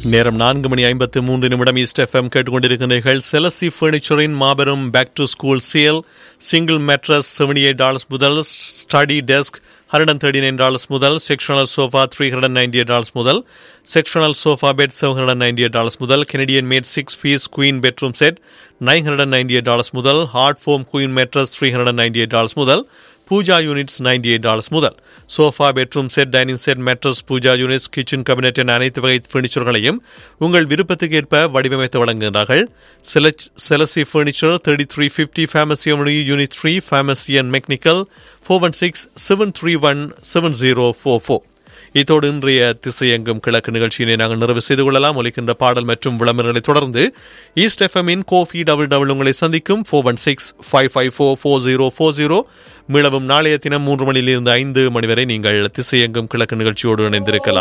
நேரம் நான்கு மணி ஐம்பத்து மூன்று நிமிடம் ஈஸ்ட் எஃப்எம் கேட்டுக்கொண்டிருக்கிறீர்கள் செலசி ஃபர்னிச்சரின் மாபெரும் back to school sale single mattress seventy eight dollars முதல் study desk hundred and thirty nine dollars முதல் sectional sofa three hundred ninety eight dollars முதல் sectional sofa bed seven hundred ninety eight dollars முதல் Canadian made six piece queen bedroom set nine hundred ninety eight dollars முதல் hard foam queen mattress three hundred ninety eight dollars முதல் pooja units ninety eight dollars முதல் sofa bedroom set dining set mattress pooja units kitchen cabinet என அனைத்து வகை ஃபர்னிச்சர்களையும் உங்கள் விருப்பத்துக்கு ஏற்ப வடிவமைத்து வழங்குகிறார்கள் Selasi furniture thirty three fifty pharmacy unit three pharmacy and McNicoll four one six seven three one seven zero four four இத்தோடு இன்றைய திசையெங்கும் கிழக்கு நிகழ்ச்சியினை நாங்கள் நிறைவு செய்து கொள்ளலாம் ஒலிக்கின்ற பாடல் மற்றும் விளம்பரங்களை தொடர்ந்து ஈஸ்ட் எஃப்எம்மின் கோஃபி டபுள் டபுள் உங்களை சந்திக்கும் four one six five five four four zero four zero மீளவும் நாளைய தினம் மூன்று மணியிலிருந்து ஐந்து மணி வரை நீங்கள் திசையெங்கும் கிழக்கு நிகழ்ச்சியோடு இணைந்திருக்கலாம்